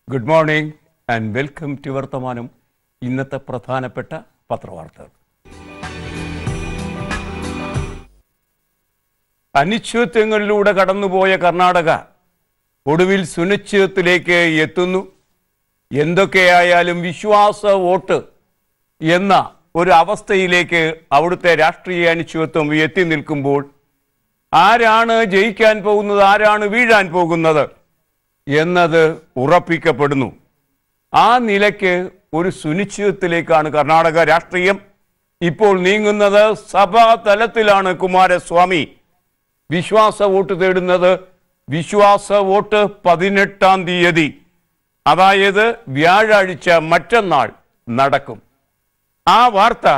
good morning and welcome to Varthamanam ഇന്നത്തെ പ്രധാനപ്പെട്ട പത്രവാർത്തകൾ അനിശ്ചിതത്വങ്ങളിലൂടെ കടന്നുപോയ കർണാടക ഒടുവിൽ സുനിശ്ചിതത്തിലേക്ക് എത്തുന്നു എന്തൊക്കെയായാലും വിശ്വാസ വോട്ട് എന്ന ഒരു അവസ്ഥയിലേക്ക് അവിടുത്തെ രാഷ്ട്രീയ അനിശ്ചിതത്വം എത്തി നിൽക്കുമ്പോൾ ആരാണ് ജയിക്കാൻ പോകുന്നത് ആരാണ് വീഴാൻ പോകുന്നത് എന്നത് ഉറപ്പിക്കപ്പെടുന്നു ആ നിലയ്ക്ക് ഒരു സുനിശ്ചിതത്തിലേക്കാണ് കർണാടക രാഷ്ട്രീയം ഇപ്പോൾ നീങ്ങുന്നത് സഭാ തലത്തിലാണ് കുമാരസ്വാമി വിശ്വാസ വോട്ട് തേടുന്നത് വിശ്വാസ വോട്ട് പതിനെട്ടാം തീയതി അതായത് വ്യാഴാഴ്ച മറ്റന്നാൾ നടക്കും ആ വാർത്ത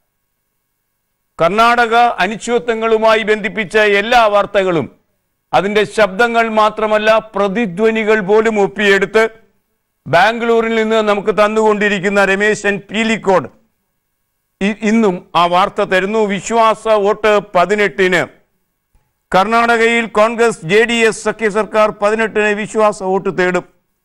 കർണാടക അനിശ്ചിതത്വങ്ങളുമായി ബന്ധിപ്പിച്ച എല്ലാ വാർത്തകളും അതിന്റെ ശബ്ദങ്ങൾ മാത്രമല്ല പ്രതിധ്വനികൾ പോലും ഒപ്പിയെടുത്ത് ബാംഗ്ലൂരിൽ നിന്ന് നമുക്ക് തന്നുകൊണ്ടിരിക്കുന്ന രമേശൻ പീലിക്കോട് ഇ- ഇന്നും ആ വാർത്ത തരുന്നു വിശ്വാസ വോട്ട് പതിനെട്ടിന് കർണാടകയിൽ കോൺഗ്രസ് ജെ ഡി എസ് സഖ്യ സർക്കാർ പതിനെട്ടിന് വിശ്വാസ വോട്ട് തേടും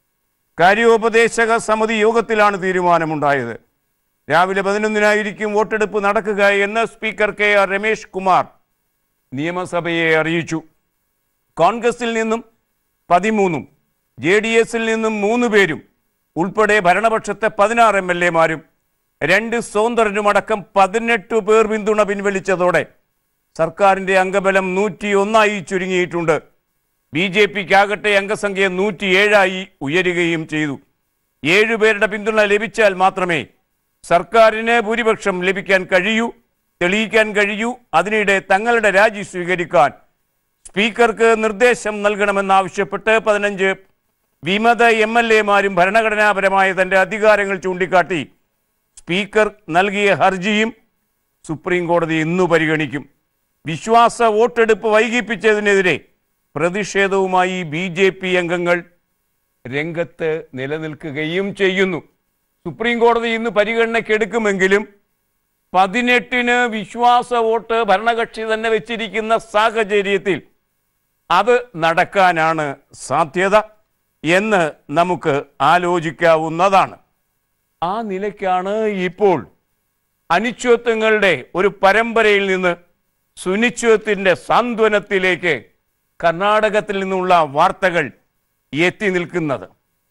കാര്യോപദേശക സമിതി യോഗത്തിലാണ് തീരുമാനമുണ്ടായത് രാവിലെ പതിനൊന്നിനായിരിക്കും വോട്ടെടുപ്പ് നടക്കുക എന്ന് speaker K R Ramesh Kumar നിയമസഭയെ അറിയിച്ചു കോൺഗ്രസിൽ നിന്നും പതിമൂന്നും ജെ ഡി എസിൽ നിന്നും മൂന്ന് പേരും ഉൾപ്പെടെ ഭരണപക്ഷത്തെ പതിനാറ് എം എൽ എമാരും രണ്ട് സ്വതന്ത്രനുമടക്കം പതിനെട്ട് പേർ പിന്തുണ പിൻവലിച്ചതോടെ സർക്കാരിന്റെ അംഗബലം നൂറ്റി ഒന്നായി ചുരുങ്ങിയിട്ടുണ്ട് ബി ജെ പിക്കാകട്ടെ അംഗസംഖ്യ നൂറ്റിയേഴായി ഉയരുകയും ചെയ്തു ഏഴുപേരുടെ പിന്തുണ ലഭിച്ചാൽ മാത്രമേ സർക്കാരിന് ഭൂരിപക്ഷം ലഭിക്കാൻ കഴിയൂ തെളിയിക്കാൻ കഴിയൂ അതിനിടെ തങ്ങളുടെ രാജി സ്വീകരിക്കാൻ സ്പീക്കർക്ക് നിർദ്ദേശം നൽകണമെന്നാവശ്യപ്പെട്ട് പതിനഞ്ച് വിമത എം എൽ എമാരും ഭരണഘടനാപരമായ തന്റെ അധികാരങ്ങൾ ചൂണ്ടിക്കാട്ടി സ്പീക്കർ നൽകിയ ഹർജിയും സുപ്രീം കോടതി ഇന്നു പരിഗണിക്കും വിശ്വാസ വോട്ടെടുപ്പ് വൈകിപ്പിച്ചതിനെതിരെ പ്രതിഷേധവുമായി ബി ജെ പി അംഗങ്ങൾ രംഗത്ത് നിലനിൽക്കുകയും ചെയ്യുന്നു സുപ്രീം കോടതി ഇന്ന് പരിഗണനയ്ക്കെടുക്കുമെങ്കിലും പതിനെട്ടിന് വിശ്വാസ വോട്ട് ഭരണകക്ഷി തന്നെ വെച്ചിരിക്കുന്ന സാഹചര്യത്തിൽ അത് നടക്കാനാണ് സാധ്യത എന്ന് നമുക്ക് ആലോചിക്കാവുന്നതാണ് ആ നിലയ്ക്കാണ് ഇപ്പോൾ അനിശ്ചിതത്വങ്ങളുടെ ഒരു പരമ്പരയിൽ നിന്ന് സുനിശ്ചിതത്തിന്റെ സാന്ത്വനത്തിലേക്ക് കർണാടകത്തിൽ നിന്നുള്ള വാർത്തകൾ എത്തി നിൽക്കുന്നത്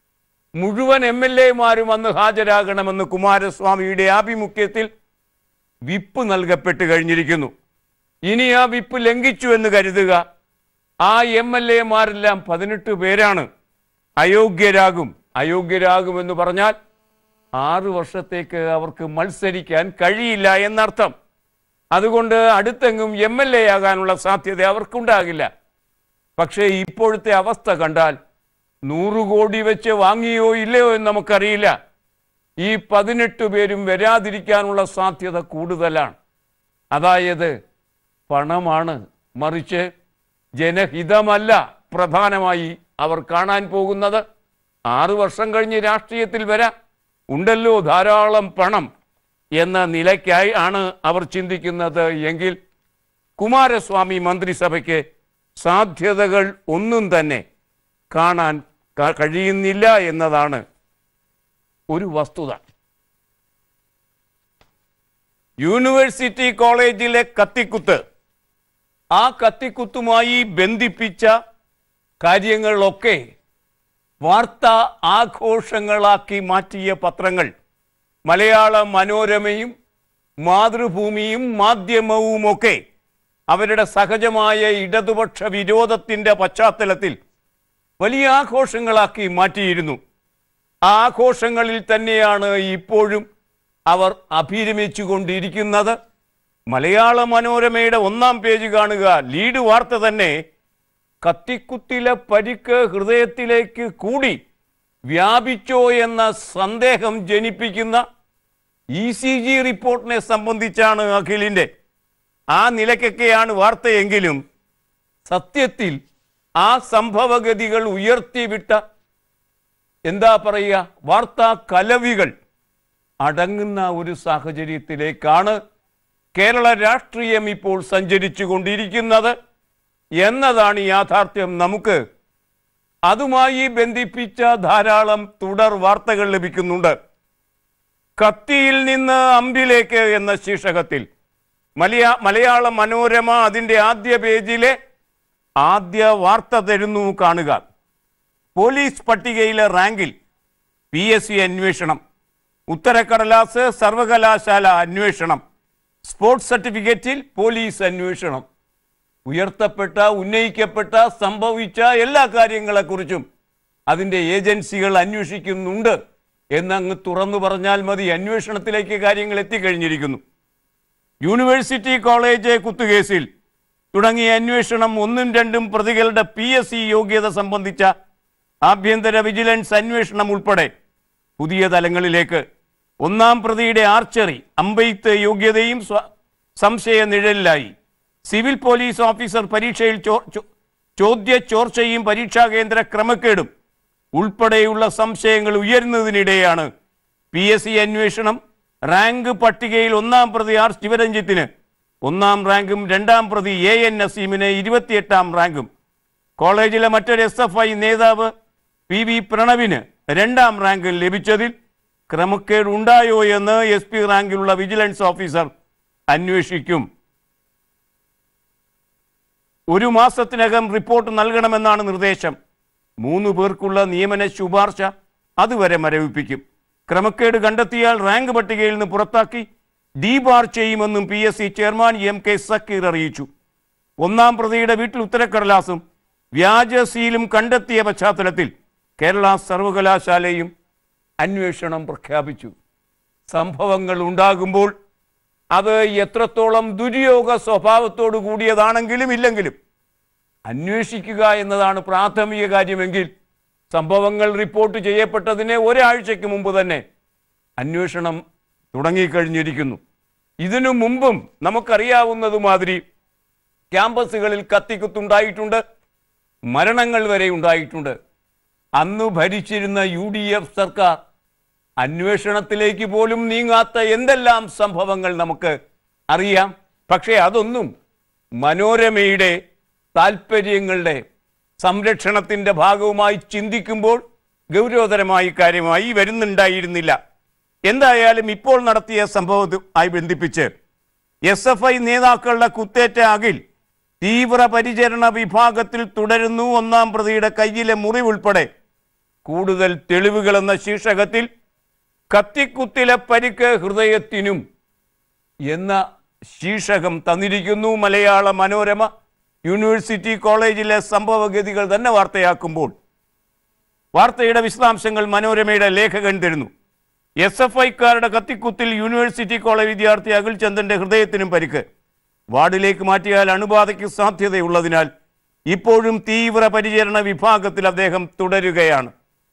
മുഴുവൻ എം എൽ എമാരും അന്ന് ഹാജരാകണമെന്ന് കുമാരസ്വാമിയുടെ ആഭിമുഖ്യത്തിൽ വിപ്പ് നൽകപ്പെട്ട് കഴിഞ്ഞിരിക്കുന്നു ഇനി ആ വിപ്പ് ലംഘിച്ചു എന്ന് കരുതുക ആ എം എൽ എമാരെല്ലാം പതിനെട്ട് പേരാണ് അയോഗ്യരാകും അയോഗ്യരാകുമെന്ന് പറഞ്ഞാൽ ആറു വർഷത്തേക്ക് അവർക്ക് മത്സരിക്കാൻ കഴിയില്ല എന്നർത്ഥം അതുകൊണ്ട് അടുത്തെങ്ങും എം എൽ എ ആകാനുള്ള സാധ്യത അവർക്കുണ്ടാകില്ല പക്ഷേ ഇപ്പോഴത്തെ അവസ്ഥ കണ്ടാൽ നൂറ് കോടി വെച്ച് വാങ്ങിയോ ഇല്ലയോ എന്ന് നമുക്കറിയില്ല ഈ പതിനെട്ട് പേരും വരാതിരിക്കാനുള്ള സാധ്യത കൂടുതലാണ് അതായത് പണമാണ് മറിച്ച് ജനഹിതമല്ല പ്രധാനമായി അവർ കാണാൻ പോകുന്നത് ആറു വർഷം കഴിഞ്ഞ് രാഷ്ട്രീയത്തിൽ വരാം ഉണ്ടല്ലോ ധാരാളം പണം എന്ന നിലയ്ക്കായി ആണ് അവർ ചിന്തിക്കുന്നത് എങ്കിൽ കുമാരസ്വാമി മന്ത്രിസഭയ്ക്ക് സാധ്യതകൾ ഒന്നും തന്നെ കാണാൻ ക- കഴിയുന്നില്ല എന്നതാണ് ഒരു വസ്തുത യൂണിവേഴ്സിറ്റി കോളേജിലെ കത്തിക്കുത്ത് ആ കത്തിക്കുത്തുമായി ബന്ധിപ്പിച്ച കാര്യങ്ങളൊക്കെ വാർത്താ ആഘോഷങ്ങളാക്കി മാറ്റിയ പത്രങ്ങൾ മലയാള മനോരമയും മാതൃഭൂമിയും മാധ്യമവുമൊക്കെ അവരുടെ സഹജമായ ഇടതുപക്ഷ വിരോധത്തിന്റെ പശ്ചാത്തലത്തിൽ വലിയ ആഘോഷങ്ങളാക്കി മാറ്റിയിരുന്നു ആ ആഘോഷങ്ങളിൽ തന്നെയാണ് ഇപ്പോഴും അവർ അഭിരമിച്ചു കൊണ്ടിരിക്കുന്നത് മലയാള മനോരമയുടെ ഒന്നാം പേജ് കാണുക ലീഡ് വാർത്ത തന്നെ കത്തിക്കുത്തിലെ പരിക്ക് ഹൃദയത്തിലേക്ക് കൂടി വ്യാപിച്ചോ എന്ന സന്ദേഹം ജനിപ്പിക്കുന്ന ഇ സി ജി റിപ്പോർട്ടിനെ സംബന്ധിച്ചാണ് അഖിലിന്റെ ആ നിലയ്ക്കൊക്കെയാണ് വാർത്തയെങ്കിലും സത്യത്തിൽ ആ സംഭവഗതികൾ ഉയർത്തിവിട്ട എന്താ പറയുക വാർത്താ കലവികൾ അടങ്ങുന്ന ഒരു സാഹചര്യത്തിലേക്കാണ് കേരള രാഷ്ട്രീയം ഇപ്പോൾ സഞ്ചരിച്ചു കൊണ്ടിരിക്കുന്നത് എന്നതാണ് യാഥാർത്ഥ്യം നമുക്ക് അതുമായി ബന്ധിപ്പിച്ച ധാരാളം തുടർ വാർത്തകൾ ലഭിക്കുന്നുണ്ട് കത്തിയിൽ നിന്ന് അമ്പിലേക്ക് എന്ന ശീർഷകത്തിൽ മലയാ മലയാള മനോരമ അതിൻ്റെ ആദ്യ പേജിലെ ആദ്യ വാർത്ത തരുന്നു കാണുക പോലീസ് പട്ടികയിലെ റാങ്കിൽ പി എസ് സി അന്വേഷണം ഉത്തരക്കടലാസ് സർവകലാശാല അന്വേഷണം സ്പോർട്സ് സർട്ടിഫിക്കറ്റിൽ പോലീസ് അന്വേഷണം ഉയർത്തപ്പെട്ട ഉന്നയിക്കപ്പെട്ട സംഭവിച്ച എല്ലാ കാര്യങ്ങളെക്കുറിച്ചും അതിൻ്റെ ഏജൻസികൾ അന്വേഷിക്കുന്നുണ്ട് എന്നങ്ങ് തുറന്നു പറഞ്ഞാൽ മതി അന്വേഷണത്തിലേക്ക് കാര്യങ്ങൾ എത്തിക്കഴിഞ്ഞിരിക്കുന്നു യൂണിവേഴ്സിറ്റി കോളേജ് കുത്തുകേസിൽ തുടങ്ങിയ അന്വേഷണം ഒന്നും രണ്ടും പ്രതികളുടെ പി എസ് സി യോഗ്യത സംബന്ധിച്ച ആഭ്യന്തര വിജിലൻസ് അന്വേഷണം ഉൾപ്പെടെ പുതിയ തലങ്ങളിലേക്ക് ഒന്നാം പ്രതിയുടെ ആർച്ചറി അമ്പെയ്ത്ത് യോഗ്യതയും സ്വ- സംശയ നിഴലിലായി സിവിൽ പോലീസ് ഓഫീസർ പരീക്ഷയിൽ ചോ- ചോ- ചോദ്യ ചോർച്ചയും പരീക്ഷാ കേന്ദ്ര ക്രമക്കേടും ഉൾപ്പെടെയുള്ള സംശയങ്ങൾ ഉയരുന്നതിനിടെയാണ് പി എസ് സി അന്വേഷണം റാങ്ക് പട്ടികയിൽ ഒന്നാം പ്രതി ആർ ശിവരഞ്ജിത്തിന് ഒന്നാം റാങ്കും രണ്ടാം പ്രതി എ എൻ നസീമിന് ഇരുപത്തിയെട്ടാം റാങ്കും കോളേജിലെ മറ്റൊരു എസ് എഫ് ഐ നേതാവ് പി വി പ്രണവിന് രണ്ടാം റാങ്ക് ലഭിച്ചതിൽ ക്രമക്കേട് ഉണ്ടായോ എന്ന് എസ് പി റാങ്കിലുള്ള വിജിലൻസ് ഓഫീസർ അന്വേഷിക്കും ഒരു മാസത്തിനകം റിപ്പോർട്ട് നൽകണമെന്നാണ് നിർദ്ദേശം മൂന്ന് പേർക്കുള്ള നിയമന ശുപാർശ അതുവരെ മരവിപ്പിക്കും ക്രമക്കേട് കണ്ടെത്തിയാൽ റാങ്ക് പട്ടികയിൽ നിന്ന് പുറത്താക്കി ഡീബാർ ചെയ്യുമെന്നും P S C chairman M K Zakir അറിയിച്ചു ഒന്നാം പ്രതിയുടെ വീട്ടിൽ ഉത്തരക്കടലാസും വ്യാജ സീലും കണ്ടെത്തിയ പശ്ചാത്തലത്തിൽ കേരള സർവകലാശാലയും അന്വേഷണം പ്രഖ്യാപിച്ചു സംഭവങ്ങൾ ഉണ്ടാകുമ്പോൾ അത് എത്രത്തോളം ദുര്യോഗ സ്വഭാവത്തോടു കൂടിയതാണെങ്കിലും ഇല്ലെങ്കിലും അന്വേഷിക്കുക എന്നതാണ് പ്രാഥമിക കാര്യമെങ്കിൽ സംഭവങ്ങൾ റിപ്പോർട്ട് ചെയ്യപ്പെട്ടതിന് ഒരാഴ്ചയ്ക്ക് മുമ്പ് തന്നെ അന്വേഷണം തുടങ്ങിക്കഴിഞ്ഞിരിക്കുന്നു ഇതിനു മുമ്പും നമുക്കറിയാവുന്നതുമാതിരി ക്യാമ്പസുകളിൽ കത്തിക്കുത്തുണ്ടായിട്ടുണ്ട് മരണങ്ങൾ വരെ ഉണ്ടായിട്ടുണ്ട് അന്ന് ഭരിച്ചിരുന്ന യു ഡി എഫ് സർക്കാർ അന്വേഷണത്തിലേക്ക് പോലും നീങ്ങാത്ത എന്തെല്ലാം സംഭവങ്ങൾ നമുക്ക് അറിയാം പക്ഷേ അതൊന്നും മനോരമയുടെ താല്പര്യങ്ങളുടെ സംരക്ഷണത്തിൻ്റെ ഭാഗവുമായി ചിന്തിക്കുമ്പോൾ ഗൗരവതരമായി കാര്യമായി വരുന്നുണ്ടായിരുന്നില്ല എന്തായാലും ഇപ്പോൾ നടത്തിയ സംഭവവുമായി ബന്ധിപ്പിച്ച് എസ് എഫ് ഐ നേതാക്കളുടെ കുത്തേറ്റ അകിൽ തീവ്ര പരിചരണ വിഭാഗത്തിൽ തുടരുന്നു ഒന്നാം പ്രതിയുടെ കയ്യിലെ മുറിവുൾപ്പെടെ കൂടുതൽ തെളിവുകൾ എന്ന ശീർഷകത്തിൽ കത്തിക്കുത്തിലെ പരിക്ക് ഹൃദയത്തിനും എന്ന ശീർഷകം തന്നിരിക്കുന്നു മലയാള മനോരമ യൂണിവേഴ്സിറ്റി കോളേജിലെ സംഭവഗതികൾ തന്നെ വാർത്തയാക്കുമ്പോൾ വാർത്തയുടെ വിശദാംശങ്ങൾ മനോരമയുടെ ലേഖകൻ തരുന്നു എസ് എഫ് ഐക്കാരുടെ കത്തിക്കുത്തിൽ യൂണിവേഴ്സിറ്റി കോളേജ് വിദ്യാർത്ഥി അഖിൽ ചന്ദന്റെ ഹൃദയത്തിനും പരിക്ക് വാർഡിലേക്ക് മാറ്റിയാൽ അണുബാധയ്ക്ക് സാധ്യതയുള്ളതിനാൽ ഇപ്പോഴും തീവ്ര പരിചരണ വിഭാഗത്തിൽ അദ്ദേഹം തുടരുകയാണ്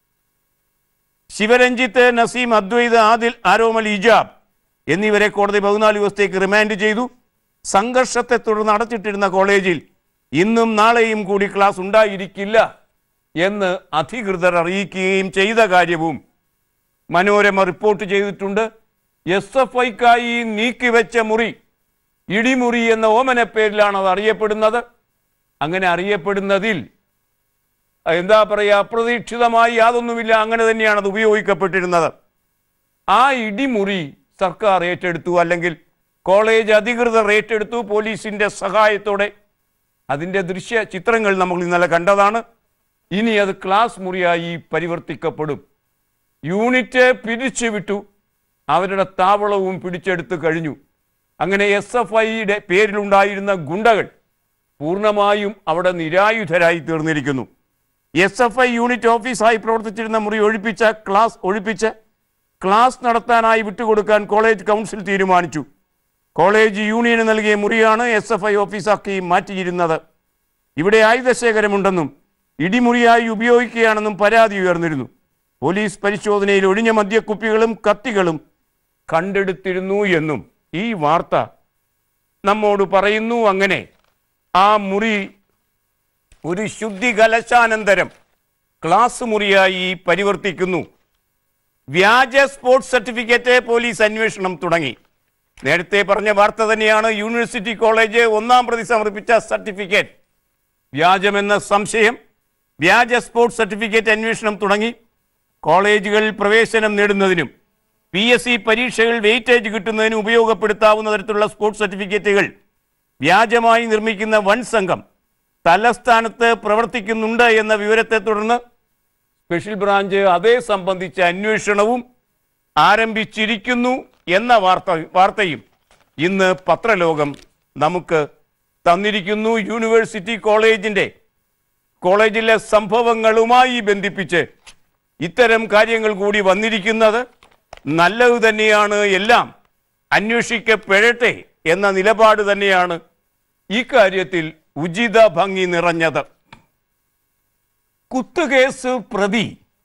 ശിവരഞ്ജിത്ത് നസീം അദ്വൈത് ആദിൽ ആരോമൽ ഇജാബ് എന്നിവരെ കോടതി പതിനാല് ദിവസത്തേക്ക് റിമാൻഡ് ചെയ്തു സംഘർഷത്തെ തുടർന്ന് അടച്ചിട്ടിരുന്ന കോളേജിൽ ഇന്നും നാളെയും കൂടി ക്ലാസ് ഉണ്ടായിരിക്കില്ല എന്ന് അധികൃതർ അറിയിക്കുകയും ചെയ്ത കാര്യവും മനോരമ റിപ്പോർട്ട് ചെയ്തിട്ടുണ്ട് എസ് എഫ് ഐക്കായി നീക്കിവെച്ച മുറി ഇടിമുറി എന്ന ഓമന പേരിലാണ് അത് അറിയപ്പെടുന്നത് അങ്ങനെ അറിയപ്പെടുന്നതിൽ എന്താ പറയുക അപ്രതീക്ഷിതമായി യാതൊന്നുമില്ല അങ്ങനെ തന്നെയാണ് അത് ഉപയോഗിക്കപ്പെട്ടിരുന്നത് ആ ഇടിമുറി സർക്കാർ ഏറ്റെടുത്തു അല്ലെങ്കിൽ കോളേജ് അധികൃതർ ഏറ്റെടുത്തു പോലീസിന്റെ സഹായത്തോടെ അതിൻ്റെ ദൃശ്യ ചിത്രങ്ങൾ നമ്മൾ ഇന്നലെ കണ്ടതാണ് ഇനി അത് ക്ലാസ് മുറിയായി പരിവർത്തിക്കപ്പെടും യൂണിറ്റ് പിരിച്ചുവിട്ടു അവരുടെ താവളവും പിടിച്ചെടുത്ത് കഴിഞ്ഞു അങ്ങനെ എസ് എഫ് ഐയുടെ പേരിലുണ്ടായിരുന്ന ഗുണ്ടകൾ പൂർണ്ണമായും അവിടെ നിരായുധരായി തീർന്നിരിക്കുന്നു എസ് എഫ് ഐ യൂണിറ്റ് ഓഫീസായി പ്രവർത്തിച്ചിരുന്ന മുറി ഒഴിപ്പിച്ച ക്ലാസ് ഒഴിപ്പിച്ച് ക്ലാസ് നടത്താനായി വിട്ടുകൊടുക്കാൻ കോളേജ് കൗൺസിൽ തീരുമാനിച്ചു കോളേജ് യൂണിയന് നൽകിയ മുറിയാണ് എസ് എഫ് ഐ ഓഫീസാക്കി മാറ്റിയിരുന്നത് ഇവിടെ ആയുധശേഖരമുണ്ടെന്നും ഇടിമുറിയായി ഉപയോഗിക്കുകയാണെന്നും പരാതി ഉയർന്നിരുന്നു പോലീസ് പരിശോധനയിൽ ഒഴിഞ്ഞ മദ്യക്കുപ്പികളും കത്തികളും കണ്ടെടുത്തിരുന്നു എന്നും ഈ വാർത്ത നമ്മോട് പറയുന്നു അങ്ങനെ ആ മുറി ഒരു ശുദ്ധി കലശാനന്തരം ക്ലാസ് മുറിയായി പരിവർത്തിക്കുന്നു വ്യാജ സ്പോർട്സ് സർട്ടിഫിക്കറ്റ് പോലീസ് അന്വേഷണം തുടങ്ങി നേരത്തെ പറഞ്ഞ വാർത്ത തന്നെയാണ് യൂണിവേഴ്സിറ്റി കോളേജ് ഒന്നാം പ്രതി സമർപ്പിച്ച സർട്ടിഫിക്കറ്റ് വ്യാജമെന്ന സംശയം വ്യാജ സ്പോർട്സ് സർട്ടിഫിക്കറ്റ് അന്വേഷണം തുടങ്ങി കോളേജുകളിൽ പ്രവേശനം നേടുന്നതിനും പി എസ് സി പരീക്ഷകൾ വെയിറ്റേജ് കിട്ടുന്നതിനും ഉപയോഗപ്പെടുത്താവുന്ന തരത്തിലുള്ള സ്പോർട്സ് സർട്ടിഫിക്കറ്റുകൾ വ്യാജമായി നിർമ്മിക്കുന്ന വൻ സംഘം തലസ്ഥാനത്ത് പ്രവർത്തിക്കുന്നുണ്ട് എന്ന വിവരത്തെ തുടർന്ന് സ്പെഷ്യൽ ബ്രാഞ്ച് അതേ സംബന്ധിച്ച അന്വേഷണവും ആരംഭിച്ചിരിക്കുന്നു എന്ന വാർത്ത വാർത്തയും ഇന്ന് പത്രലോകം നമുക്ക് തന്നിരിക്കുന്നു യൂണിവേഴ്സിറ്റി കോളേജിൻ്റെ കോളേജിലെ സംഭവങ്ങളുമായി ബന്ധിപ്പിച്ച് ഇത്തരം കാര്യങ്ങൾ കൂടി വന്നിരിക്കുന്നത് നല്ലത് തന്നെയാണ് എല്ലാം അന്വേഷിക്കപ്പെടട്ടെ എന്ന നിലപാട് തന്നെയാണ് ഈ കാര്യത്തിൽ ഉചിത ഭംഗി നിറഞ്ഞത് കുത്തുകേസ് പ്രതി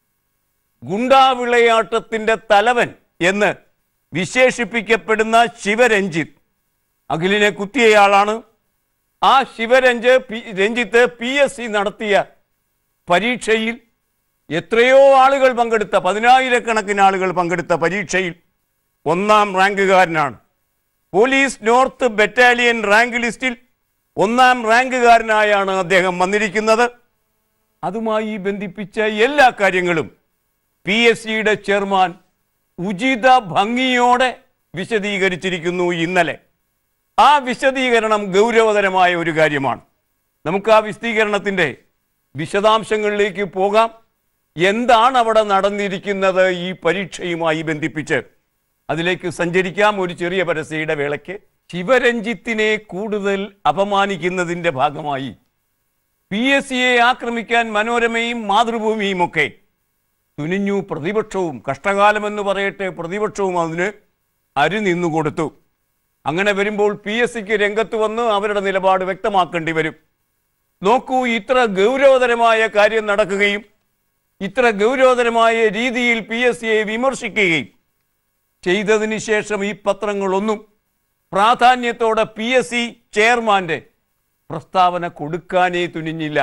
ഗുണ്ടാവിളയാട്ടത്തിന്റെ തലവൻ എന്ന് വിശേഷിപ്പിക്കപ്പെടുന്ന ശിവരഞ്ജിത്ത് അഖിലിനെ കുത്തിയയാളാണ് ആ ശിവരഞ്ജ് P Ranjith P S C നടത്തിയ പരീക്ഷയിൽ എത്രയോ ആളുകൾ പങ്കെടുത്ത പതിനായിരക്കണക്കിന് ആളുകൾ പങ്കെടുത്ത പരീക്ഷയിൽ ഒന്നാം റാങ്കുകാരനാണ് പോലീസ് നോർത്ത് ബറ്റാലിയൻ റാങ്ക് ലിസ്റ്റിൽ ഒന്നാം റാങ്കുകാരനായാണ് അദ്ദേഹം വന്നിരിക്കുന്നത് അതുമായി ബന്ധിപ്പിച്ച എല്ലാ കാര്യങ്ങളും പി എസ് സിയുടെ ചെയർമാൻ ഉചിത ഭംഗിയോടെ വിശദീകരിച്ചിരിക്കുന്നു ഇന്നലെ ആ വിശദീകരണം ഗൗരവതരമായ ഒരു കാര്യമാണ് നമുക്ക് ആ വിശദീകരണത്തിൻ്റെ വിശദാംശങ്ങളിലേക്ക് പോകാം എന്താണ് അവിടെ നടന്നിരിക്കുന്നത് ഈ പരീക്ഷയുമായി ബന്ധിപ്പിച്ച് അതിലേക്ക് സഞ്ചരിക്കാം ഒരു ചെറിയ പരസ്യയുടെ വേളയ്ക്ക് ശിവരഞ്ജിത്തിനെ കൂടുതൽ അപമാനിക്കുന്നതിൻ്റെ ഭാഗമായി പി എസ് സിയെ ആക്രമിക്കാൻ മനോരമയും മാതൃഭൂമിയും ഒക്കെ തുനിഞ്ഞു പ്രതിപക്ഷവും കഷ്ടകാലമെന്ന് പറയട്ടെ പ്രതിപക്ഷവും അതിന് അരി നിന്നു കൊടുത്തു അങ്ങനെ വരുമ്പോൾ പി എസ് സിക്ക് രംഗത്ത് വന്ന് അവരുടെ നിലപാട് വ്യക്തമാക്കേണ്ടി വരും നോക്കൂ ഇത്ര ഗൗരവതരമായ കാര്യം നടക്കുകയും ഇത്ര ഗൗരവതരമായ രീതിയിൽ പി എസ് സിയെ വിമർശിക്കുകയും ചെയ്തതിന് ശേഷം ഈ പത്രങ്ങളൊന്നും പ്രാധാന്യത്തോടെ പി എസ് സി ചെയർമാന്റെ പ്രസ്താവന കൊടുക്കാനേ തുനിഞ്ഞില്ല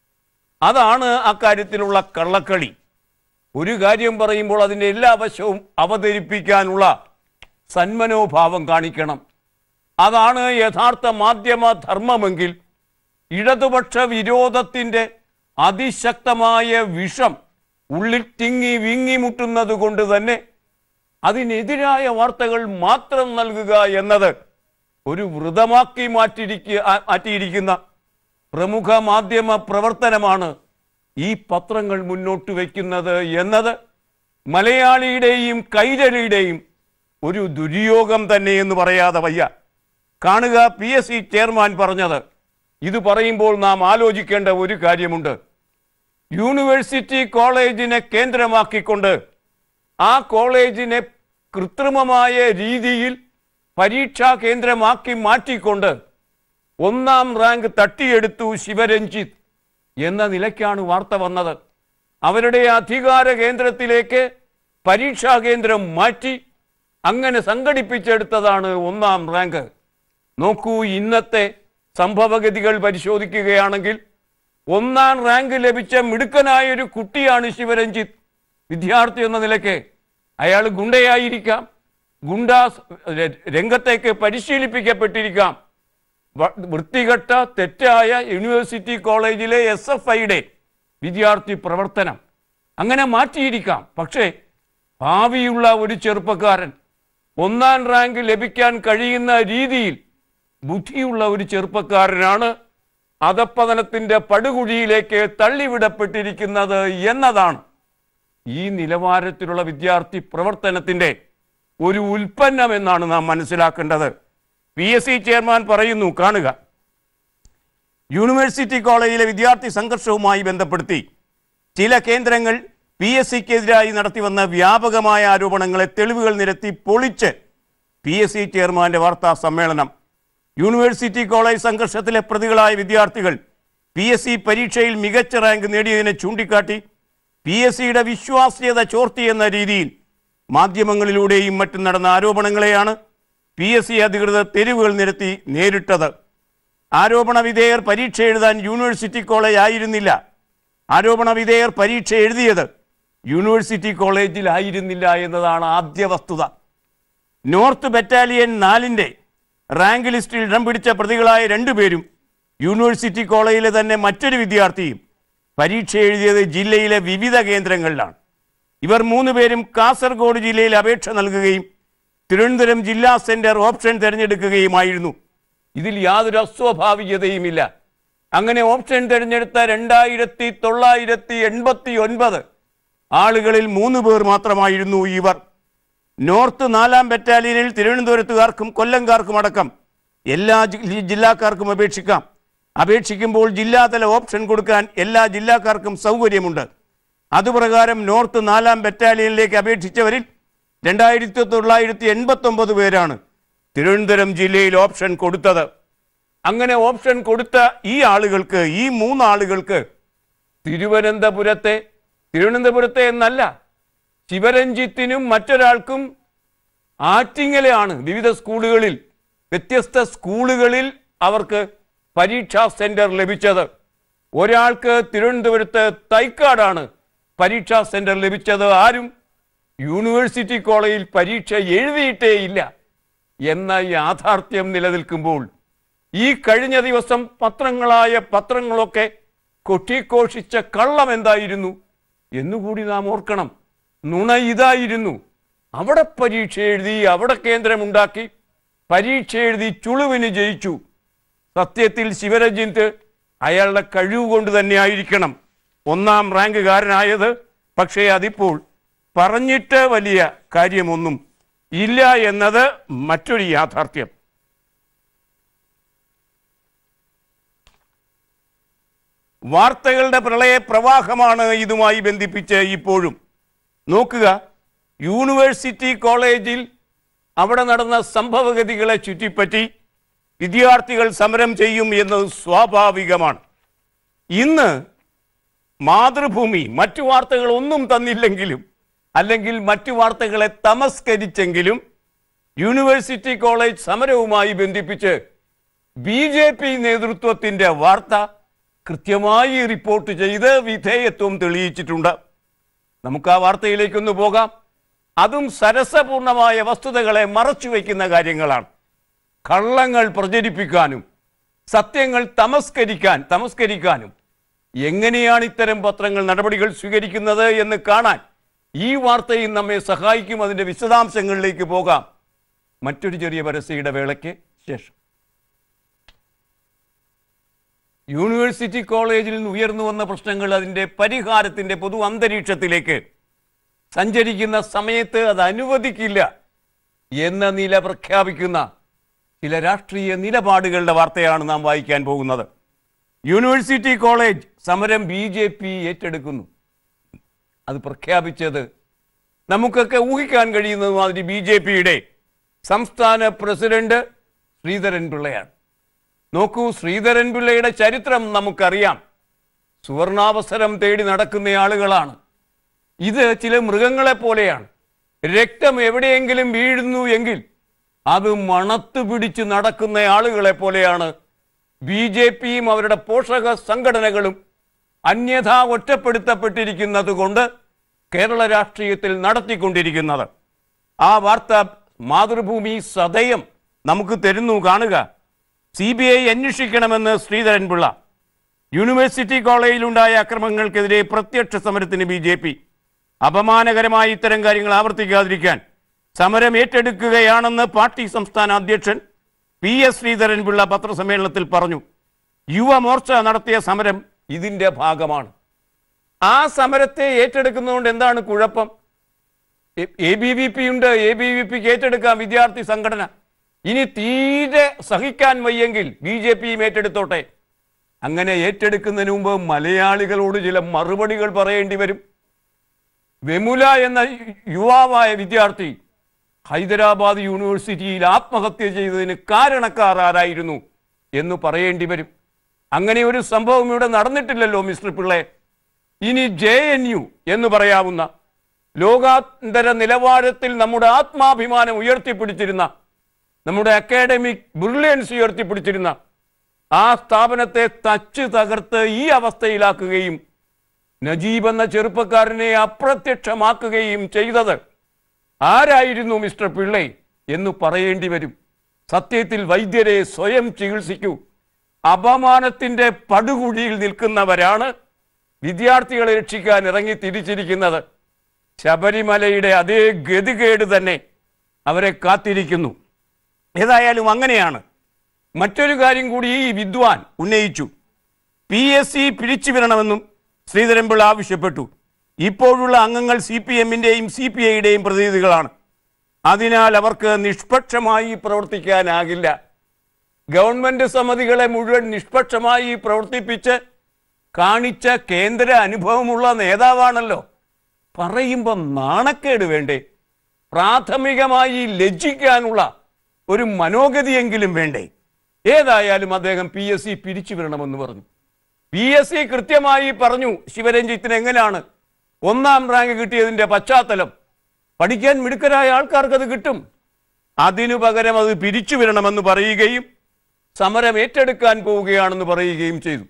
അതാണ് അക്കാര്യത്തിലുള്ള കള്ളക്കളി ഒരു കാര്യം പറയുമ്പോൾ അതിൻ്റെ എല്ലാ വശവും അവതരിപ്പിക്കാനുള്ള സന്മനോഭാവം കാണിക്കണം അതാണ് യഥാർത്ഥ മാധ്യമ ധർമ്മമെങ്കിൽ ഇടതുപക്ഷ വിരോധത്തിൻ്റെ അതിശക്തമായ വിഷം ഉള്ളിൽ തിങ്ങി വിങ്ങിമുട്ടുന്നത് കൊണ്ട് തന്നെ അതിനെതിരായ വാർത്തകൾ മാത്രം നൽകുക എന്നത് ഒരു വ്രതമാക്കി മാറ്റിയിരിക്കുക ആ- മാറ്റിയിരിക്കുന്ന പ്രമുഖ മാധ്യമ പ്രവർത്തനമാണ് ഈ പത്രങ്ങൾ മുന്നോട്ട് വയ്ക്കുന്നത് എന്നത് മലയാളിയുടെയും കൈരളിയുടെയും ഒരു ദുര്യോഗം തന്നെ എന്ന് പറയാതെ വയ്യ കാണുക പി എസ് സി ചെയർമാൻ പറഞ്ഞത് ഇത് പറയുമ്പോൾ നാം ആലോചിക്കേണ്ട ഒരു കാര്യമുണ്ട് യൂണിവേഴ്സിറ്റി കോളേജിനെ കേന്ദ്രമാക്കിക്കൊണ്ട് ആ കോളേജിനെ കൃത്രിമമായ രീതിയിൽ പരീക്ഷാ കേന്ദ്രമാക്കി മാറ്റിക്കൊണ്ട് ഒന്നാം റാങ്ക് തട്ടിയെടുത്തു ശിവരഞ്ജിത്ത് എന്ന നിലയ്ക്കാണ് വാർത്ത വന്നത് അവരുടെ അധികാര കേന്ദ്രത്തിലേക്ക് പരീക്ഷാ കേന്ദ്രം മാറ്റി അങ്ങനെ സംഘടിപ്പിച്ചെടുത്തതാണ് ഒന്നാം റാങ്ക് നോക്കൂ ഇന്നത്തെ സംഭവഗതികൾ പരിശോധിക്കുകയാണെങ്കിൽ ഒന്നാം റാങ്ക് ലഭിച്ച മിടുക്കനായ ഒരു കുട്ടിയാണ് ശിവരഞ്ജിത്ത് വിദ്യാർത്ഥി എന്ന നിലയ്ക്ക് അയാൾ ഗുണ്ടയായിരിക്കാം ഗുണ്ട രംഗത്തേക്ക് പരിശീലിപ്പിക്കപ്പെട്ടിരിക്കാം വ- വൃത്തികെട്ട തെറ്റായ യൂണിവേഴ്സിറ്റി കോളേജിലെ എസ് എഫ് ഐയുടെ വിദ്യാർത്ഥി പ്രവർത്തനം അങ്ങനെ മാറ്റിയിരിക്കാം പക്ഷേ ഭാവിയുള്ള ഒരു ചെറുപ്പക്കാരൻ ഒന്നാം റാങ്ക് ലഭിക്കാൻ കഴിയുന്ന രീതിയിൽ ബുദ്ധിയുള്ള ഒരു ചെറുപ്പക്കാരനാണ് അധപ്പതനത്തിന്റെ പടുകുഴിയിലേക്ക് തള്ളിവിടപ്പെട്ടിരിക്കുന്നത് എന്നതാണ് ഈ നിലവാരത്തിലുള്ള വിദ്യാർത്ഥി പ്രവർത്തനത്തിന്റെ ഒരു ഉൽപ്പന്നം എന്നാണ് നാം മനസ്സിലാക്കേണ്ടത് പി എസ് സി ചെയർമാൻ പറയുന്നു കാണുക യൂണിവേഴ്സിറ്റി കോളേജിലെ വിദ്യാർത്ഥി സംഘർഷവുമായി ബന്ധപ്പെടുത്തി ചില കേന്ദ്രങ്ങൾ പി എസ് സിക്കെതിരായി നടത്തിവന്ന വ്യാപകമായ ആരോപണങ്ങളെ തെളിവുകൾ നിരത്തി പൊളിച്ച് പി എസ് സി ചെയർമാന്റെ വാർത്താ സമ്മേളനം യൂണിവേഴ്സിറ്റി കോളേജ് സംഘർഷത്തിലെ പ്രതികളായ വിദ്യാർത്ഥികൾ പി എസ് സി പരീക്ഷയിൽ മികച്ച റാങ്ക് നേടിയതിനെ ചൂണ്ടിക്കാട്ടി പി എസ് സിയുടെ വിശ്വാസ്യത ചോർത്തി എന്ന രീതിയിൽ മാധ്യമങ്ങളിലൂടെയും മറ്റും നടന്ന ആരോപണങ്ങളെയാണ് പി എസ് സി അധികൃതർ തെരുവുകൾ നിരത്തി നേരിട്ടത് ആരോപണ വിധേയർ പരീക്ഷ എഴുതാൻ യൂണിവേഴ്സിറ്റി കോളേജ് ആയിരുന്നില്ല ആരോപണ വിധേയർ പരീക്ഷ എഴുതിയത് യൂണിവേഴ്സിറ്റി കോളേജിൽ ആയിരുന്നില്ല എന്നതാണ് ആദ്യ വസ്തുത നോർത്ത് ബറ്റാലിയൻ നാലിൻ്റെ റാങ്ക് ലിസ്റ്റിൽ ഇടം പിടിച്ച പ്രതികളായ രണ്ടുപേരും യൂണിവേഴ്സിറ്റി കോളേജിലെ തന്നെ മറ്റൊരു വിദ്യാർത്ഥിയും പരീക്ഷ എഴുതിയത് ജില്ലയിലെ വിവിധ കേന്ദ്രങ്ങളിലാണ് ഇവർ മൂന്ന് പേരും കാസർഗോഡ് ജില്ലയിൽ അപേക്ഷ നൽകുകയും തിരുവനന്തപുരം ജില്ലാ സെന്റർ ഓപ്ഷൻ തിരഞ്ഞെടുക്കുകയുമായിരുന്നു ഇതിൽ യാതൊരു അസ്വാഭാവികതയുമില്ല അങ്ങനെ ഓപ്ഷൻ തിരഞ്ഞെടുത്ത രണ്ടായിരത്തി തൊള്ളായിരത്തി എൺപത്തി ഒൻപത് ആളുകളിൽ മൂന്ന് പേർ മാത്രമായിരുന്നു ഇവർ നോർത്ത് നാലാം ബറ്റാലിയനിൽ തിരുവനന്തപുരത്തുകാർക്കും കൊല്ലംകാർക്കും അടക്കം എല്ലാ ജി- ജില്ലാക്കാർക്കും അപേക്ഷിക്കാം അപേക്ഷിക്കുമ്പോൾ ജില്ലാതല ഓപ്ഷൻ കൊടുക്കാൻ എല്ലാ ജില്ലാക്കാർക്കും സൗകര്യമുണ്ട് അതുപ്രകാരം നോർത്ത് നാലാം ബറ്റാലിയനിലേക്ക് അപേക്ഷിച്ചവരിൽ രണ്ടായിരത്തി തൊള്ളായിരത്തി എൺപത്തി ഒമ്പത് പേരാണ് തിരുവനന്തപുരം ജില്ലയിൽ ഓപ്ഷൻ കൊടുത്തത് അങ്ങനെ ഓപ്ഷൻ കൊടുത്ത ഈ ആളുകൾക്ക് ഈ മൂന്നാളുകൾക്ക് തിരുവനന്തപുരത്തെ തിരുവനന്തപുരത്തെ എന്നല്ല ശിവരഞ്ജിത്തിനും മറ്റൊരാൾക്കും ആറ്റിങ്ങലെയാണ് വിവിധ സ്കൂളുകളിൽ വ്യത്യസ്ത സ്കൂളുകളിൽ അവർക്ക് പരീക്ഷാ സെന്റർ ലഭിച്ചത് ഒരാൾക്ക് തിരുവനന്തപുരത്ത് തൈക്കാടാണ് പരീക്ഷാ സെന്റർ ലഭിച്ചത് ആരും യൂണിവേഴ്സിറ്റി കോളേജിൽ പരീക്ഷ എഴുതിയിട്ടേയില്ല എന്ന യാഥാർത്ഥ്യം നിലനിൽക്കുമ്പോൾ ഈ കഴിഞ്ഞ ദിവസം പത്രങ്ങളായ പത്രങ്ങളൊക്കെ കൊട്ടിഘോഷിച്ച കള്ളം എന്തായിരുന്നു എന്നുകൂടി നാം ഓർക്കണം നുണ ഇതായിരുന്നു അവിടെ പരീക്ഷ എഴുതി അവിടെ കേന്ദ്രമുണ്ടാക്കി പരീക്ഷ എഴുതി ചുളുവിന് ജയിച്ചു സത്യത്തിൽ ശിവരഞ്ജിത്ത് അയാളുടെ കഴിവ് കൊണ്ട് തന്നെയായിരിക്കണം ഒന്നാം റാങ്കുകാരനായത് പക്ഷേ അതിപ്പോൾ പറഞ്ഞിട്ട് വലിയ കാര്യമൊന്നും ഇല്ല എന്നത് മറ്റൊരു യാഥാർത്ഥ്യം വാർത്തകളുടെ പ്രളയ പ്രവാഹമാണ് ഇതുമായി ബന്ധിപ്പിച്ച് ഇപ്പോഴും നോക്കുക യൂണിവേഴ്സിറ്റി കോളേജിൽ അവിടെ നടന്ന സംഭവഗതികളെ ചുറ്റിപ്പറ്റി വിദ്യാർത്ഥികൾ സമരം ചെയ്യും എന്നത് സ്വാഭാവികമാണ് ഇന്ന് മാതൃഭൂമി മറ്റു വാർത്തകൾ ഒന്നും തന്നില്ലെങ്കിലും അല്ലെങ്കിൽ മറ്റു വാർത്തകളെ തമസ്കരിച്ചെങ്കിലും യൂണിവേഴ്സിറ്റി കോളേജ് സമരവുമായി ബന്ധിപ്പിച്ച് ബി ജെ പി നേതൃത്വത്തിന്റെ വാർത്ത കൃത്യമായി റിപ്പോർട്ട് ചെയ്ത് വിധേയത്വം തെളിയിച്ചിട്ടുണ്ട് നമുക്ക് ആ വാർത്തയിലേക്കൊന്ന് പോകാം അതും സരസപൂർണമായ വസ്തുതകളെ മറച്ചുവെക്കുന്ന കാര്യങ്ങളാണ് കള്ളങ്ങൾ പ്രചരിപ്പിക്കാനും സത്യങ്ങൾ തമസ്കരിക്കാൻ തമസ്കരിക്കാനും എങ്ങനെയാണ് ഇത്തരം പത്രങ്ങൾ നടപടികൾ സ്വീകരിക്കുന്നത് എന്ന് കാണാൻ ഈ വാർത്തയും നമ്മെ സഹായിക്കും അതിന്റെ വിശദാംശങ്ങളിലേക്ക് പോകാം മറ്റൊരു ചെറിയ പരസ്യയുടെ വേളയ്ക്ക് ശേഷം യൂണിവേഴ്സിറ്റി കോളേജിൽ നിന്ന് ഉയർന്നു വന്ന പ്രശ്നങ്ങൾ അതിന്റെ പരിഹാരത്തിന്റെ പൊതു അന്തരീക്ഷത്തിലേക്ക് സഞ്ചരിക്കുന്ന സമയത്ത് അത് അനുവദിക്കില്ല എന്ന നില പ്രഖ്യാപിക്കുന്ന ചില രാഷ്ട്രീയ നിലപാടുകളുടെ വാർത്തയാണ് നാം വായിക്കാൻ പോകുന്നത് യൂണിവേഴ്സിറ്റി കോളേജ് സമരം ബി ജെ പി ഏറ്റെടുക്കുന്നു അത് പ്രഖ്യാപിച്ചത് നമുക്കൊക്കെ ഊഹിക്കാൻ കഴിയുന്നത് മാതിരി ബി ജെ പിയുടെ സംസ്ഥാന പ്രസിഡന്റ് ശ്രീധരൻ പിള്ളയാണ് നോക്കൂ ശ്രീധരൻ പിള്ളയുടെ ചരിത്രം നമുക്കറിയാം സുവർണാവസരം തേടി നടക്കുന്ന ആളുകളാണ് ഇത് ചില മൃഗങ്ങളെ പോലെയാണ് രക്തം എവിടെയെങ്കിലും വീഴുന്നു എങ്കിൽ അത് മണത്ത് പിടിച്ച് നടക്കുന്ന ആളുകളെ പോലെയാണ് ബി ജെ പിയും അവരുടെ പോഷക സംഘടനകളും അന്യഥ ഒറ്റപ്പെടുത്തപ്പെട്ടിരിക്കുന്നത് കൊണ്ട് കേരള രാഷ്ട്രീയത്തിൽ നടത്തിക്കൊണ്ടിരിക്കുന്നത് ആ വാർത്ത മാതൃഭൂമി സദയം നമുക്ക് തരുന്നു കാണുക സി ബി ഐ അന്വേഷിക്കണമെന്ന് ശ്രീധരൻപിള്ള യൂണിവേഴ്സിറ്റി കോളേജിലുണ്ടായ അക്രമങ്ങൾക്കെതിരെ പ്രത്യക്ഷ സമരത്തിന് ബി ജെ പി അപമാനകരമായ ഇത്തരം കാര്യങ്ങൾ ആവർത്തിക്കാതിരിക്കാൻ സമരം ഏറ്റെടുക്കുകയാണെന്ന് പാർട്ടി സംസ്ഥാന അധ്യക്ഷൻ പി എസ് ശ്രീധരൻപിള്ള പത്രസമ്മേളനത്തിൽ പറഞ്ഞു യുവമോർച്ച നടത്തിയ സമരം ഇതിന്റെ ഭാഗമാണ് ആ സമരത്തെ ഏറ്റെടുക്കുന്നതുകൊണ്ട് എന്താണ് കുഴപ്പം എ ബി വി പി ഉണ്ട് എ ബി വി പിക്ക് ഏറ്റെടുക്കാം വിദ്യാർത്ഥി സംഘടന ഇനി തീരെ സഹിക്കാൻ വയ്യെങ്കിൽ ബി ജെ പിയും ഏറ്റെടുത്തോട്ടെ അങ്ങനെ ഏറ്റെടുക്കുന്നതിന് മുമ്പ് മലയാളികളോട് ചില മറുപടികൾ പറയേണ്ടി വരും വെമുല എന്ന യുവാവായ വിദ്യാർത്ഥി ഹൈദരാബാദ് യൂണിവേഴ്സിറ്റിയിൽ ആത്മഹത്യ ചെയ്തതിന് കാരണക്കാർ ആരായിരുന്നു എന്ന് പറയേണ്ടി വരും അങ്ങനെ ഒരു സംഭവം ഇവിടെ നടന്നിട്ടില്ലല്ലോ മിസ്റ്റർ പിള്ളെ ഇനി ജെ എൻ യു എന്ന് പറയാവുന്ന ലോകാന്തര നിലവാരത്തിൽ നമ്മുടെ ആത്മാഭിമാനം ഉയർത്തിപ്പിടിച്ചിരുന്ന നമ്മുടെ അക്കാഡമിക് ബ്രില്യൻസ് ഉയർത്തിപ്പിടിച്ചിരുന്ന ആ സ്ഥാപനത്തെ തച്ച് തകർത്ത് ഈ അവസ്ഥയിലാക്കുകയും നജീബ് എന്ന ചെറുപ്പക്കാരനെ അപ്രത്യക്ഷമാക്കുകയും ചെയ്തത് ആരായിരുന്നു മിസ്റ്റർ പിള്ളை എന്ന് പറയേണ്ടി വരും സത്യത്തിൽ വൈദ്യരെ സ്വയം ചികിത്സിക്കൂ അപമാനത്തിന്റെ പടുകുഴിയിൽ നിൽക്കുന്നവരാണ് വിദ്യാർത്ഥികളെ രക്ഷിക്കാൻ ഇറങ്ങി തിരിച്ചിരിക്കുന്നത് ശബരിമലയുടെ അതേ ഗതികേട് തന്നെ അവരെ കാത്തിരിക്കുന്നു ഏതായാലും അങ്ങനെയാണ് മറ്റൊരു കാര്യം കൂടി ഈ വിദ്വാൻ ഉന്നയിച്ചു പി എസ് സി പിരിച്ചുവിടണമെന്നും ശ്രീധരൻപിള്ള ആവശ്യപ്പെട്ടു ഇപ്പോഴുള്ള അംഗങ്ങൾ സി പി എമ്മിൻ്റെയും സി പി ഐയുടെയും പ്രതിനിധികളാണ് അതിനാൽ അവർക്ക് നിഷ്പക്ഷമായി പ്രവർത്തിക്കാനാകില്ല ഗവൺമെന്റ് സമിതികളെ മുഴുവൻ നിഷ്പക്ഷമായി പ്രവർത്തിപ്പിച്ച് കാണിച്ച കേന്ദ്ര അനുഭവമുള്ള നേതാവാണല്ലോ പറയുമ്പോൾ നാണക്കേട് വേണ്ടേ പ്രാഥമികമായി ലജ്ജിക്കാനുള്ള ഒരു മനോഗതിയെങ്കിലും വേണ്ടേ ഏതായാലും അദ്ദേഹം പി എസ് സി പിരിച്ചുവിടണമെന്ന് പറഞ്ഞു പി എസ് സി കൃത്യമായി പറഞ്ഞു ശിവരഞ്ജിത്തിന് എങ്ങനെയാണ് ഒന്നാം റാങ്ക് കിട്ടിയതിന്റെ പശ്ചാത്തലം പഠിക്കാൻ മിടുക്കരായ ആൾക്കാർക്ക് അത് കിട്ടും അതിനു പകരം അത് പിരിച്ചുവിടണമെന്ന് പറയുകയും സമരം ഏറ്റെടുക്കാൻ പോവുകയാണെന്ന് പറയുകയും ചെയ്തു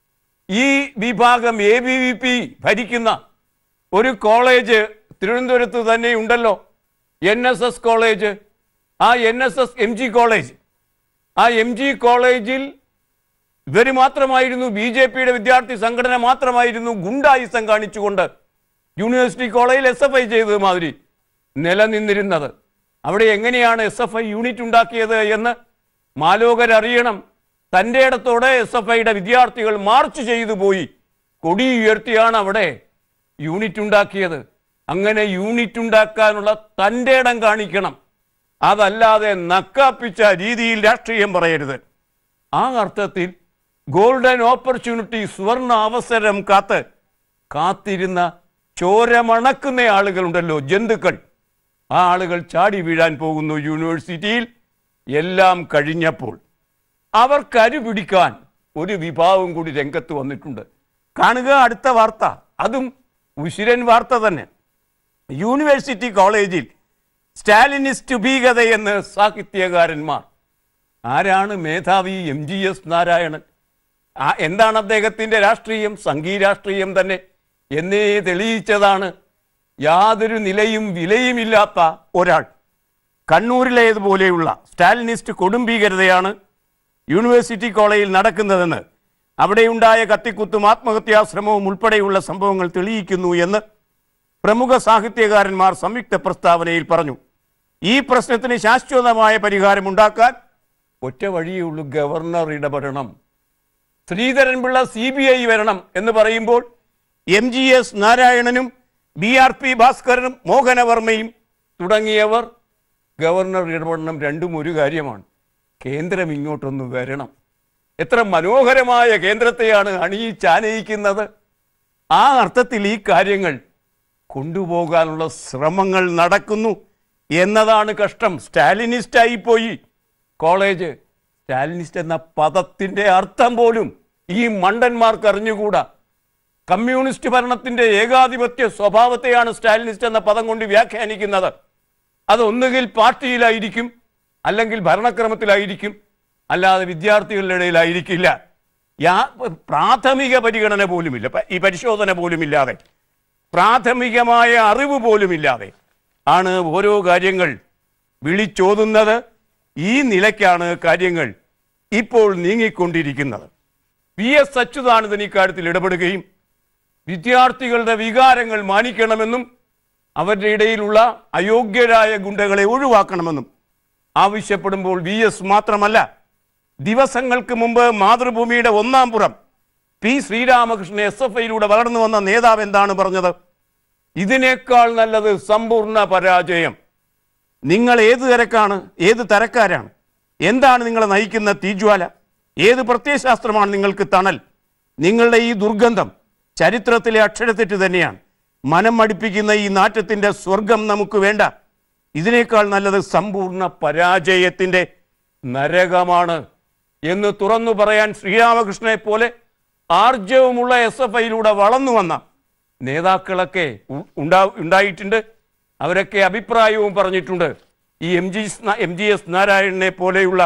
ഈ വിഭാഗം എ ബി വി പി ഭരിക്കുന്ന ഒരു കോളേജ് തിരുവനന്തപുരത്ത് തന്നെ ഉണ്ടല്ലോ എൻ എസ് എസ് കോളേജ് ആ N S S M G college ആ എം ജി കോളേജിൽ ഇവർ മാത്രമായിരുന്നു ബി ജെ പിയുടെ വിദ്യാർത്ഥി സംഘടന മാത്രമായിരുന്നു ഗുണ്ടായുസം കാണിച്ചുകൊണ്ട് യൂണിവേഴ്സിറ്റി കോളേജിൽ എസ് എഫ് ഐ ചെയ്തത് മാതിരി നിലനിന്നിരുന്നത് അവിടെ എങ്ങനെയാണ് എസ് എഫ് ഐ യൂണിറ്റ് ഉണ്ടാക്കിയത് എന്ന് മാലോകരറിയണം തൻ്റെ ഇടത്തോടെ എസ് എഫ് ഐയുടെ വിദ്യാർത്ഥികൾ മാർച്ച് ചെയ്തു പോയി കൊടി ഉയർത്തിയാണ് അവിടെ യൂണിറ്റ് ഉണ്ടാക്കിയത് അങ്ങനെ യൂണിറ്റ് ഉണ്ടാക്കാനുള്ള തൻ്റെ ഇടം കാണിക്കണം അതല്ലാതെ നക്കാപ്പിച്ച രീതിയിൽ രാഷ്ട്രീയം പറയരുത് ആ അർത്ഥത്തിൽ ഗോൾഡൻ ഓപ്പർച്യൂണിറ്റി സുവർണ അവസരം കാത്ത് കാത്തിരുന്ന ചോരമണക്കുന്ന ആളുകളുണ്ടല്ലോ ജന്തുക്കൾ ആ ആളുകൾ ചാടി വീഴാൻ പോകുന്നു യൂണിവേഴ്സിറ്റിയിൽ എല്ലാം കഴിഞ്ഞപ്പോൾ അവർ കരുപിടിക്കാൻ ഒരു വിഭാഗം കൂടി രംഗത്ത് വന്നിട്ടുണ്ട് കാണുക അടുത്ത വാർത്ത അതും ഉശിരൻ വാർത്ത തന്നെ യൂണിവേഴ്സിറ്റി കോളേജിൽ സ്റ്റാലിനിസ്റ്റ് ഭീകതയെന്ന് സാഹിത്യകാരന്മാർ ആരാണ് മേധാവി എം ജി എസ് നാരായണൻ ആ എന്താണ് അദ്ദേഹത്തിന്റെ രാഷ്ട്രീയം സംഘീ രാഷ്ട്രീയം തന്നെ എന്നേ തെളിയിച്ചതാണ് യാതൊരു നിലയും വിലയുമില്ലാത്ത ഒരാൾ കണ്ണൂരിലേതുപോലെയുള്ള സ്റ്റാലിനിസ്റ്റ് കൊടുംഭീകരതയാണ് യൂണിവേഴ്സിറ്റി കോളേജിൽ നടക്കുന്നതെന്ന് അവിടെയുണ്ടായ കത്തിക്കുത്തും ആത്മഹത്യാശ്രമവും ഉൾപ്പെടെയുള്ള സംഭവങ്ങൾ തെളിയിക്കുന്നു എന്ന് പ്രമുഖ സാഹിത്യകാരന്മാർ സംയുക്ത പ്രസ്താവനയിൽ പറഞ്ഞു ഈ പ്രശ്നത്തിന് ശാശ്വതമായ പരിഹാരമുണ്ടാക്കാൻ ഒറ്റ വഴിയേ ഉള്ളൂ ഗവർണർ ഇടപെടണം ശ്രീധരൻപിള്ള സി ബി ഐ വരണം എന്ന് പറയുമ്പോൾ എം ജി എസ് നാരായണനും ബി ആർ പി ഭാസ്കരനും മോഹനവർമ്മയും തുടങ്ങിയവർ ഗവർണർ ഇടപെടണം രണ്ടും ഒരു കാര്യമാണ് കേന്ദ്രം ഇങ്ങോട്ടൊന്ന് വരണം എത്ര മനോഹരമായ കേന്ദ്രത്തെയാണ് അണിയിച്ചാനയിക്കുന്നത് ആ അർത്ഥത്തിൽ ഈ കാര്യങ്ങൾ കൊണ്ടുപോകാനുള്ള ശ്രമങ്ങൾ നടക്കുന്നു എന്നതാണ് കഷ്ടം സ്റ്റാലിനിസ്റ്റ് പോയി കോളേജ് സ്റ്റാലിനിസ്റ്റ് എന്ന പദത്തിന്റെ അർത്ഥം പോലും ഈ മണ്ടന്മാർക്ക് അറിഞ്ഞുകൂടാ കമ്മ്യൂണിസ്റ്റ് ഭരണത്തിന്റെ ഏകാധിപത്യ സ്വഭാവത്തെയാണ് സ്റ്റാലിനിസ്റ്റ് എന്ന പദം കൊണ്ട് വ്യാഖ്യാനിക്കുന്നത് അത് ഒന്നുകിൽ പാർട്ടിയിലായിരിക്കും അല്ലെങ്കിൽ ഭരണക്രമത്തിലായിരിക്കും അല്ലാതെ വിദ്യാർത്ഥികളുടെ ഇടയിലായിരിക്കില്ല യാ പ്രാഥമിക പരിഗണന പോലുമില്ല പ- ഈ പരിശോധന പോലുമില്ലാതെ പ്രാഥമികമായ അറിവ് പോലുമില്ലാതെ ആണ് ഓരോ കാര്യങ്ങൾ വിളിച്ചോതുന്നത് ഈ നിലയ്ക്കാണ് കാര്യങ്ങൾ ഇപ്പോൾ നീങ്ങിക്കൊണ്ടിരിക്കുന്നത് വി എസ് അച്യുതാനന്ദൻ ഇക്കാര്യത്തിൽ ഇടപെടുകയും വിദ്യാർത്ഥികളുടെ വികാരങ്ങൾ മാനിക്കണമെന്നും അവരുടെ ഇടയിലുള്ള അയോഗ്യരായ ഗുണ്ടകളെ ഒഴിവാക്കണമെന്നും ആവശ്യപ്പെടുമ്പോൾ വി എസ് മാത്രമല്ല ദിവസങ്ങൾക്ക് മുമ്പ് മാതൃഭൂമിയുടെ ഒന്നാം പുറം പി ശ്രീരാമകൃഷ്ണൻ എസ് എഫ് ഐയിലൂടെ വളർന്നു വന്ന നേതാവ് എന്താണ് പറഞ്ഞത് ഇതിനേക്കാൾ നല്ലത് സമ്പൂർണ്ണ പരാജയം നിങ്ങൾ ഏത് തരക്കാണ് ഏത് തരക്കാരാണ് എന്താണ് നിങ്ങളെ നയിക്കുന്ന തീജ്വാല ഏത് പ്രത്യയശാസ്ത്രമാണ് നിങ്ങൾക്ക് തണൽ നിങ്ങളുടെ ഈ ദുർഗന്ധം ചരിത്രത്തിലെ അക്ഷരത്തെറ്റ് തന്നെയാണ് മനം മടിപ്പിക്കുന്ന ഈ നാറ്റത്തിന്റെ സ്വർഗം നമുക്ക് വേണ്ട ഇതിനേക്കാൾ നല്ലത് സമ്പൂർണ്ണ പരാജയത്തിന്റെ നരകമാണ് എന്ന് തുറന്നു പറയാൻ ശ്രീരാമകൃഷ്ണനെ പോലെ ആർജവമുള്ള എസ് എഫ് ഐയിലൂടെ വളർന്നു വന്ന നേതാക്കളൊക്കെ ഉ- ഉണ്ടാ ഉണ്ടായിട്ടുണ്ട് അവരൊക്കെ അഭിപ്രായവും പറഞ്ഞിട്ടുണ്ട് ഈ M G M G S നാരായണനെ പോലെയുള്ള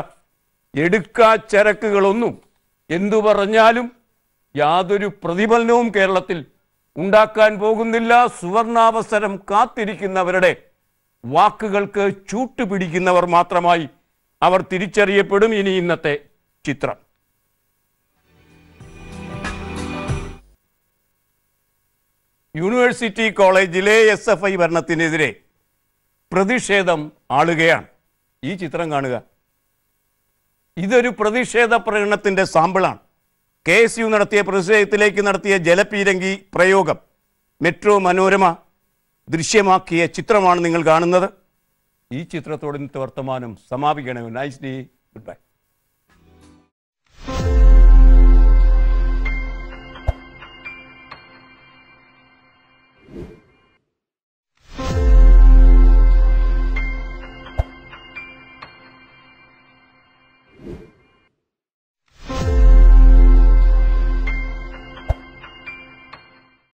എടുക്കാച്ചരക്കുകളൊന്നും എന്തു പറഞ്ഞാലും യാതൊരു പ്രതിഫലനവും കേരളത്തിൽ ഉണ്ടാക്കാൻ പോകുന്നില്ല സുവർണാവസരം കാത്തിരിക്കുന്നവരുടെ വാക്കുകൾക്ക് ചൂട്ടുപിടിക്കുന്നവർ മാത്രമായി അവർ തിരിച്ചറിയപ്പെടും ഇനി ഇന്നത്തെ ചിത്രം യൂണിവേഴ്സിറ്റി കോളേജിലെ എസ് എഫ് ഐ ഭരണത്തിനെതിരെ പ്രതിഷേധം ആളുകയാണ് ഈ ചിത്രം കാണുക ഇതൊരു പ്രതിഷേധ പ്രകടനത്തിന്റെ സാമ്പിളാണ് കെ എസ് യു നടത്തിയ പ്രതിഷേധത്തിലേക്ക് നടത്തിയ ജലപീരങ്കി പ്രയോഗം മെട്രോ മനോരമ ദൃശ്യമാക്കിയ ചിത്രമാണ് നിങ്ങൾ കാണുന്നത് ഈ ചിത്രത്തോട് ഇന്നത്തെ വർത്തമാനം സമാപിക്കണമേ നൈസ് ഡേ ഗുഡ് ബൈ